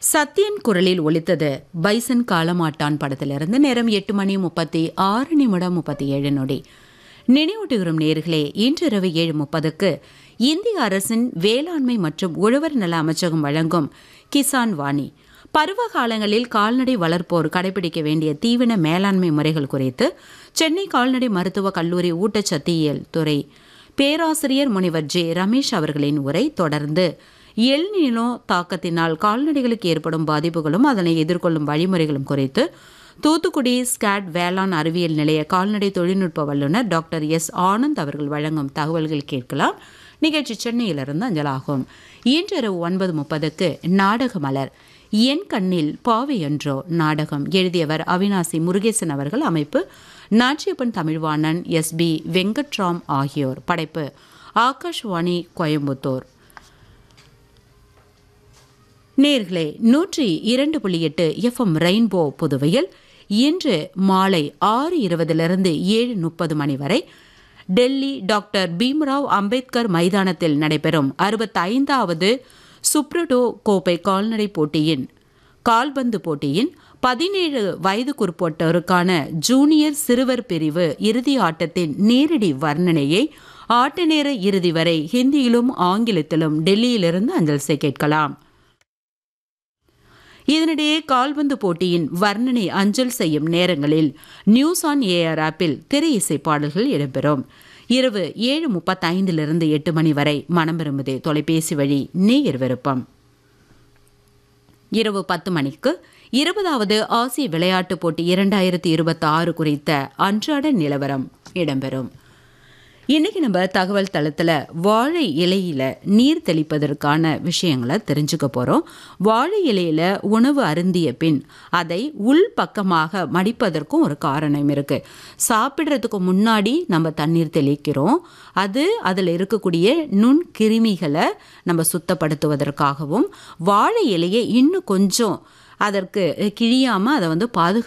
சத்யன் குரலில் ஒலித்தது பைசன் காலமாட்டான் படத்திலிருந்து நேரம் எட்டு மணி முப்பத்தி ஆறு நிமிடம் முப்பத்தி ஏழு நொடி நினைவூட்டுகிறோம் நேர்களே இன்றிரவு ஏழு முப்பதுக்கு இந்திய அரசின் வேளாண்மை மற்றும் உழவர் நல அமைச்சகம் வழங்கும் கிசான் வாணி பருவ காலங்களில் கால்நடை வளர்ப்போர் கடைபிடிக்க வேண்டிய தீவன மேலாண்மை முறைகள் குறித்து சென்னை கால்நடை மருத்துவக் கல்லூரி ஊட்டச்சத்தியல் துறை பேராசிரியர் முனைவர் ஜே ரமேஷ் அவர்களின் உரை தொடர்ந்து எல்நிலோ தாக்கத்தினால் கால்நடைகளுக்கு ஏற்படும் பாதிப்புகளும் அதனை எதிர்கொள்ளும் வழிமுறைகளும் குறித்து தூத்துக்குடி ஸ்காட் வேளாண் அறிவியல் நிலைய கால்நடை தொழில்நுட்ப வல்லுநர் டாக்டர் எஸ் ஆனந்த் அவர்கள் வழங்கும் தகவல்கள் கேட்கலாம் நிகழ்ச்சி சென்னையிலிருந்து அஞ்சலாகும் இன்றிரவு ஒன்பது முப்பதுக்கு நாடக மலர் என் கண்ணில் பாவை என்றோ நாடகம் எழுதியவர் அவினாசி முருகேசன் அவர்கள் அமைப்பு நாச்சியப்பன் தமிழ்வாணன் எஸ் பி வெங்கட்ராம் ஆகியோர் படைப்பு ஆகாஷ்வாணி கோயம்புத்தூர் நேர்களே நூற்றி இரண்டு புள்ளி எட்டு எஃப்எம் ரெயின்போ புதுவையில் இன்று மாலை ஆறு இருபதிலிருந்து ஏழு முப்பது மணி வரை டெல்லி டாக்டர் பீம்ராவ் அம்பேத்கர் மைதானத்தில் நடைபெறும் அறுபத்தைந்தாவது சுப்ரடோ கோப்பை கால்நடை போட்டியின் கால்பந்து போட்டியின் பதினேழு வயதுக்குட்பட்டோருக்கான ஜூனியர் சிறுவர் பிரிவு இறுதி ஆட்டத்தின் நேரடி வர்ணனையை ஆட்ட நேர இறுதி வரை ஹிந்தியிலும் ஆங்கிலத்திலும் டெல்லியிலிருந்து அஞ்சல் கேட்கலாம் இதனிடையே கால்பந்து போட்டியின் வர்ணனை அஞ்சல் செய்யும் நேரங்களில் நியூஸ் ஆன் ஏஆர் ஆப்பில் திரை இசை பாடல்கள் இடம்பெறும் இரவு ஏழு முப்பத்தைந்திலிருந்து எட்டு மணி வரை மனம் விரும்புதே தொலைபேசி வழி நேயர் விருப்பம் இரவு பத்து மணிக்கு இருபதாவது ஆசிய விளையாட்டுப் போட்டி இரண்டாயிரத்தி இருபத்தி ஆறு குறித்த அன்றாட நிலவரம் இடம்பெறும் இன்னைக்கு நம்ம தகவல் தளத்தில் வாழை இலையில நீர் தெளிப்பதற்கான விஷயங்களை தெரிஞ்சுக்க போகிறோம் வாழை இலையில உணவு அருந்திய பின் அதை உள் பக்கமாக மடிப்பதற்கும் ஒரு காரணம் இருக்கு சாப்பிட்றதுக்கு முன்னாடி நம்ம தண்ணீர் தெளிக்கிறோம் அது அதில் இருக்கக்கூடிய நுண் கிருமிகளை நம்ம சுத்தப்படுத்துவதற்காகவும் வாழை இலையை இன்னும் கொஞ்சம் அதற்கு கிழியாமல் அதை வந்து பாதுகா